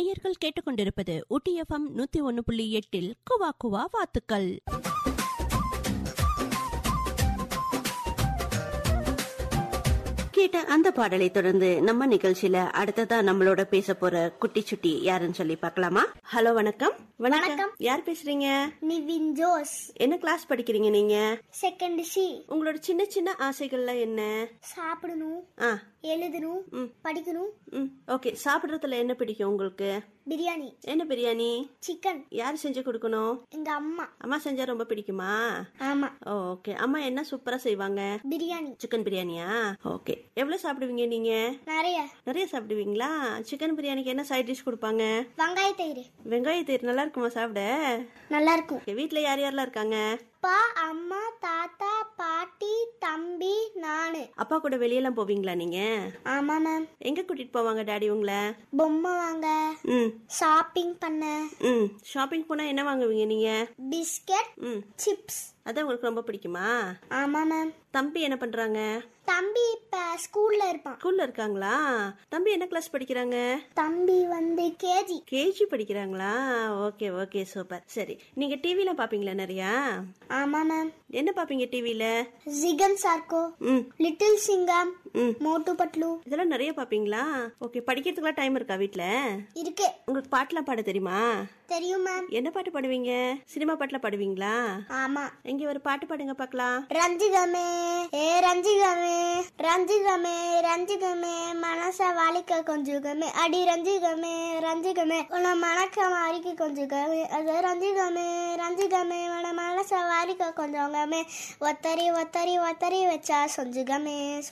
நேயர்கள் கேட்டுக்கொண்டிருப்பது ஊட்டி எஃப்எம் நூத்தி ஒன்னு புள்ளி எட்டில் குவா குவா வாத்துக்கள் கேட்ட அந்த பாடலை தொடர்ந்து நம்ம நிகழ்ச்சியில அடுத்ததா நம்மளோட பேச போற குட்டி சுட்டி யாருன்னு சொல்லி பார்க்கலாமா ஹலோ வணக்கம் வணக்கம் யார் பேசுறீங்க நிவின் ஜோஸ் என்ன கிளாஸ் படிக்கிறீங்க நீங்க செகண்ட் சி உங்களோட சின்ன சின்ன ஆசைகள்ல என்ன சாப்பிடணும் ஆ எழுதணும் படிக்கணும் ம் ஓகே சாப்பிடுறதுல என்ன பிடிக்கும் உங்களுக்கு பிரியாணி என்ன பிரியாணி சிக்கன் யார் செஞ்சு கொடுக்கணும் எங்க அம்மா அம்மா செஞ்சா ரொம்ப பிடிக்குமா ஆமா ஓ ஓகே அம்மா என்ன சூப்பரா செய்வாங்க பிரியாணி சிக்கன் பிரியாணியா ஓகே எவ்வளவு சாப்பிடுவீங்க நீங்க நிறைய நிறைய சாப்பிடுவீங்களா சிக்கன் பிரியாணிக்கு என்ன சைட் டிஷ் கொடுப்பாங்க வெங்காய தயிர் வெங்காய தயிர் நல்லா இருக்குமா சாப்பிட நல்லா இருக்கும் Okay, வீட்ல யார் யாரெல்லாம் இருக்காங்க அப்பா அம்மா தாத்தா பாட்டி தம்பி நானு அப்பா கூட வெளியெல்லாம் போவீங்களா நீங்க ஆமா மேம் எங்க கூட்டிட்டு போவாங்க டாடி உங்களை பொம்மை வாங்க ம் ஷாப்பிங் பண்ண ம் ஷாப்பிங் போனா என்ன வாங்குவீங்க நீங்க பிஸ்கட் ம் சிப்ஸ் அதான் உங்களுக்கு ரொம்ப பிடிக்குமா ஆமா மேம் தம்பி என்ன பண்றாங்க தம்பி இப்ப ஸ்கூல்ல இருப்பான் ஸ்கூல்ல இருக்காங்களா தம்பி என்ன கிளாஸ் படிக்கிறாங்க தம்பி வந்து கேஜி கேஜி படிக்கிறாங்களா ஓகே ஓகே சூப்பர் சரி நீங்க டிவில பாப்பீங்களா நிறையா ஆமா மேம் என்ன பாப்பீங்க டிவில ஜிகன் சார்கோ ம் லிட்டில் சிங்கம் ம் மோட்டு பட்லு இதெல்லாம் நிறைய பாப்பீங்களா ஓகே படிக்கிறதுக்குலாம் டைம் இருக்கா வீட்ல இருக்கு உங்களுக்கு பாட்டுலாம் பாட தெரியுமா தெரியும் மேம் என்ன பாட்டு பாடுவீங்க சினிமா பாட்டுல பாடுவீங்களா ஆமா எங்க ஒரு பாட்டு பாடுங்க பார்க்கலாம் ரஞ்சிகமே ஏ ரஞ்சிகமே ரஞ்சிகமே ரஞ்சிகமே மனச வாலிக்க கொஞ்சுகமே அடி ரஞ்சிகமே ரஞ்சிகமே உன மணக்க மாறிக்கு கொஞ்சுகமே அது ரஞ்சிகமே ரஞ்சிகமே உன மனச வாலிக்க கொஞ்சங்கமே ஒத்தரி ஒத்தரி ஒத்தரி வச்சா சொஞ்சுகமே